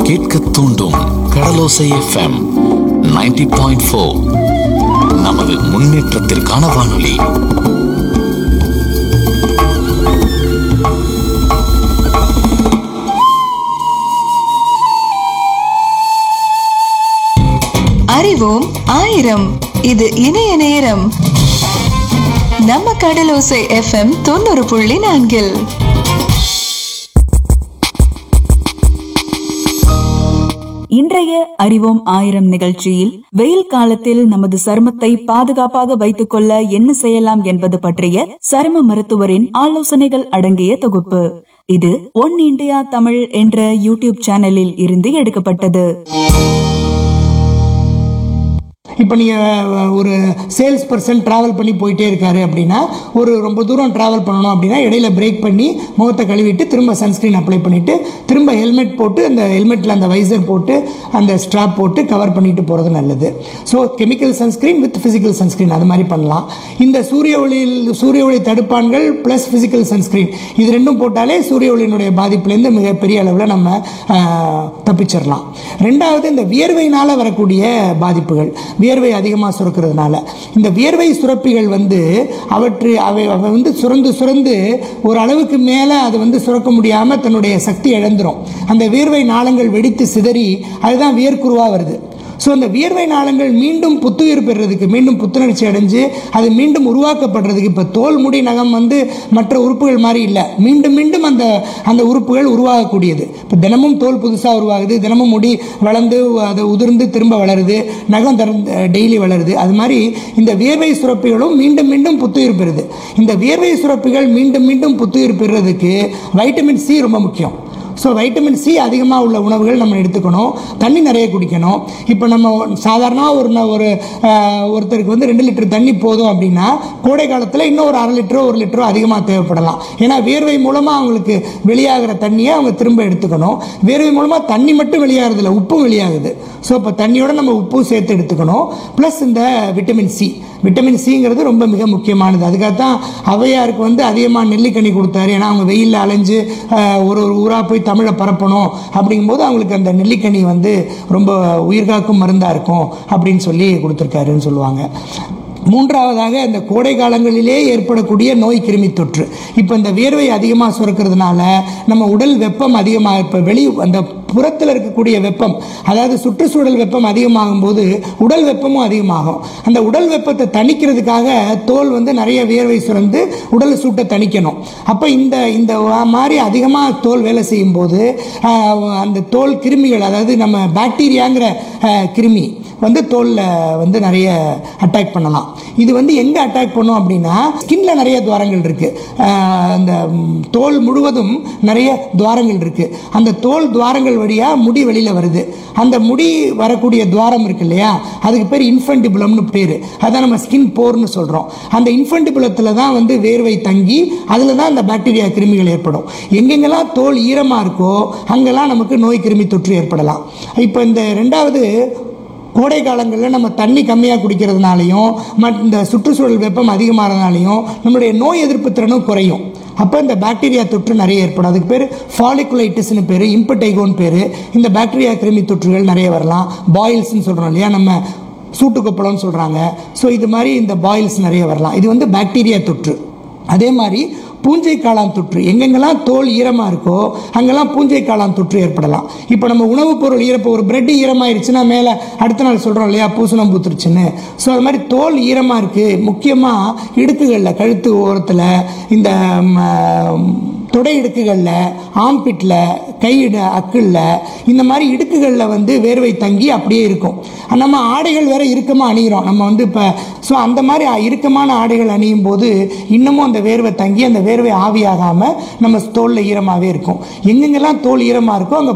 கேட்க தூண்டும் கடலோசை FM 90.4 point four நமது முன்னேற்றத்திற்கான வானொலி அறிவோம் ஆயிரம் இது இணைய நேரம் நம்ம கடலோசை எஃப்எம் தொண்ணூறு புள்ளி நான்கில் இன்றைய அறிவோம் ஆயிரம் நிகழ்ச்சியில் வெயில் காலத்தில் நமது சருமத்தை பாதுகாப்பாக வைத்துக் கொள்ள என்ன செய்யலாம் என்பது பற்றிய சரும மருத்துவரின் ஆலோசனைகள் அடங்கிய தொகுப்பு இது ஒன் இந்தியா தமிழ் என்ற யூடியூப் சேனலில் இருந்து எடுக்கப்பட்டது இப்போ நீங்கள் ஒரு சேல்ஸ் பர்சன் ட்ராவல் பண்ணி போயிட்டே இருக்காரு அப்படின்னா ஒரு ரொம்ப தூரம் ட்ராவல் பண்ணணும் அப்படின்னா இடையில பிரேக் பண்ணி முகத்தை கழுவிட்டு திரும்ப சன்ஸ்க்ரீன் அப்ளை பண்ணிவிட்டு திரும்ப ஹெல்மெட் போட்டு அந்த ஹெல்மெட்டில் அந்த வைசர் போட்டு அந்த ஸ்ட்ராப் போட்டு கவர் பண்ணிட்டு போகிறது நல்லது so chemical sunscreen with physical sunscreen அது மாதிரி பண்ணலாம் இந்த சூரிய ஒளியில் சூரிய ஒளி தடுப்பான்கள் ப்ளஸ் ஃபிசிக்கல் சன்ஸ்க்ரீன் இது ரெண்டும் போட்டாலே சூரிய ஒளியினுடைய பாதிப்புலேருந்து மிகப்பெரிய அளவில் நம்ம ஆஹ், தப்பிச்சிடலாம் ரெண்டாவது இந்த வியர்வையினால் வரக்கூடிய பாதிப்புகள் வியர்வை அதிகமாக சுரக்கிறதுனால இந்த வியர்வை சுரப்பிகள் வந்து அவற்று அவை அவை வந்து சுரந்து சுரந்து ஒரு அளவுக்கு மேலே அது வந்து சுரக்க முடியாமல் தன்னுடைய சக்தி இழந்துரும் அந்த வியர்வை நாளங்கள் வெடித்து சிதறி அதுதான் வியர்க்குருவாக வருது ஸோ அந்த வியர்வை நாளங்கள் மீண்டும் புத்துயிர் பெறுறதுக்கு மீண்டும் புத்துணர்ச்சி அடைஞ்சு அது மீண்டும் உருவாக்கப்படுறதுக்கு இப்போ தோல் முடி நகம் வந்து மற்ற உறுப்புகள் மாதிரி இல்லை மீண்டும் மீண்டும் அந்த அந்த உறுப்புகள் உருவாகக்கூடியது இப்போ தினமும் தோல் புதுசாக உருவாகுது தினமும் முடி வளர்ந்து அது உதிர்ந்து திரும்ப வளருது நகம் டெய்லி வளருது அது மாதிரி இந்த வியர்வை சுரப்பிகளும் மீண்டும் மீண்டும் புத்துயிர் பெறுது இந்த வியர்வை சுரப்பிகள் மீண்டும் மீண்டும் புத்துயிர் பெறுறதுக்கு வைட்டமின் சி ரொம்ப முக்கியம் ஸோ வைட்டமின் சி அதிகமாக உள்ள உணவுகள் நம்ம எடுத்துக்கணும் தண்ணி நிறைய குடிக்கணும் இப்போ நம்ம சாதாரணமாக ஒரு ந- ஒரு ஆஹ், ஒருத்தருக்கு வந்து ரெண்டு லிட்டர் தண்ணி போதும் அப்படின்னா கோடை காலத்தில் இன்னும் ஒரு அரை லிட்டரோ ஒரு லிட்டரோ அதிகமாக தேவைப்படலாம் ஏன்னா வேர்வை மூலமாக அவங்களுக்கு வெளியாகிற தண்ணியை அவங்க திரும்ப எடுத்துக்கணும் வேர்வை மூலமாக தண்ணி மட்டும் வெளியாகிறதில்ல உப்பும் வெளியாகுது ஸோ இப்போ தண்ணியோட நம்ம உப்பும் சேர்த்து எடுத்துக்கணும் ப்ளஸ் இந்த விட்டமின் சி விட்டமின் சிங்கிறது ரொம்ப மிக முக்கியமானது அதுக்காக தான் ஔவையாருக்கு வந்து அதிகமாக நெல்லிக்கனி கொடுத்தாரு ஏன்னா அவங்க வெயிலில் அலைஞ்சு ஆஹ், ஒரு ஒரு ஊராக போய் தமிழை பரப்பணும் அப்படிங்கும்போது அவங்களுக்கு அந்த நெல்லிக்கனி வந்து ரொம்ப உயிர்காக்கும் மருந்தாக இருக்கும் அப்படின்னு சொல்லி கொடுத்துருக்காருன்னு சொல்லுவாங்க மூன்றாவதாக இந்த கோடை காலங்களிலே ஏற்படக்கூடிய நோய் கிருமி தொற்று இப்போ இந்த வியர்வை அதிகமாக சுரக்கிறதுனால நம்ம உடல் வெப்பம் அதிகமாக இப்போ வெளி அந்த புறத்தில் இருக்கக்கூடிய வெப்பம் அதாவது சுற்றுச்சூழல் வெப்பம் அதிகமாகும் போது உடல் வெப்பமும் அதிகமாகும் அந்த உடல் வெப்பத்தை தணிக்கிறதுக்காக தோல் வந்து நிறைய வியர்வை சுரந்து உடல் சூட்டை தணிக்கணும் அப்போ இந்த இந்த மாதிரி அதிகமாக தோல் வேலை செய்யும் போது ஆஹ், அந்த தோல் கிருமிகள் அதாவது நம்ம பாக்டீரியாங்கிற ஆஹ், கிருமி வந்து தோலில் வந்து நிறைய அட்டாக் பண்ணலாம் இது வந்து எங்கே அட்டாக் பண்ணும் அப்படின்னா ஸ்கின்ல நிறைய துவாரங்கள் இருக்குது அந்த ம், தோல் முழுவதும் நிறைய துவாரங்கள் இருக்குது அந்த தோல் துவாரங்கள் வழியாக முடி வெளியில் வருது அந்த முடி வரக்கூடிய துவாரம் இருக்கு இல்லையா அதுக்கு பேர் இன்ஃபென்டிபுலம்னு பேர் அதான் நம்ம ஸ்கின் போர்னு சொல்கிறோம் அந்த இன்ஃபென்டிபுலத்தில் தான் வந்து வேர்வை தங்கி அதில் தான் அந்த பாக்டீரியா கிருமிகள் ஏற்படும் எங்கெங்கெல்லாம் தோல் ஈரமாக இருக்கோ அங்கெல்லாம் நமக்கு நோய் கிருமி தொற்று ஏற்படலாம் இப்போ இந்த ரெண்டாவது கோடை காலங்களில் நம்ம தண்ணி கம்மியாக குடிக்கிறதுனாலையும் மற்ற இந்த சுற்றுச்சூழல் வெப்பம் அதிகமாகிறதுனாலையும் நம்மளுடைய நோய் எதிர்ப்பு திறனும் குறையும் அப்போ இந்த பாக்டீரியா தொற்று நிறைய ஏற்படும் அதுக்கு பேர் ஃபாலிகுலைட்டிஸ்னு பேர் இம்படைகோன் பேர் இந்த பாக்டீரியா கிருமி தொற்றுகள் நிறைய வரலாம் பாயில்ஸ்னு சொல்கிறோம் இல்லையா நம்ம சூட்டுக்கொப்பளம்னு சொல்கிறாங்க ஸோ இது மாதிரி இந்த பாயில்ஸ் நிறைய வரலாம் இது வந்து பாக்டீரியா தொற்று அதே மாதிரி பூஞ்சை காளான் தொற்று எங்கெங்கெல்லாம் தோல் ஈரமாக இருக்கோ அங்கெல்லாம் பூஞ்சை காளான் தொற்று ஏற்படலாம் இப்போ நம்ம உணவுப் பொருள் ஈரப்போ ஒரு பிரெட் ஈரமாயிருச்சுன்னா மேலே அடுத்த நாள் சொல்கிறோம் இல்லையா பூசணம் பூத்துருச்சுன்னு ஸோ அது மாதிரி தோல் ஈரமாக இருக்குது முக்கியமாக இடுக்குகளில் கழுத்து ஓரத்தில் இந்த ம், தொடை இடுக்குகளில் ஆம்பிட்டில் கை இடு அக்கிளில் இந்த மாதிரி இடுக்குகளில் வந்து வேர்வை தங்கி அப்படியே இருக்கும் நம்ம ஆடைகள் வேற இறுக்கமாக அணிகிறோம் நம்ம வந்து இப்போ ஸோ அந்த மாதிரி இறுக்கமான ஆடைகள் அணியும் போது இன்னமும் அந்த வேர்வை தங்கி அந்த வேர்வை ஆவியாகாமல் நம்ம தோலில் ஈரமாகவே இருக்கும் எங்கெங்கெல்லாம் தோல் ஈரமாக இருக்கோ அங்கே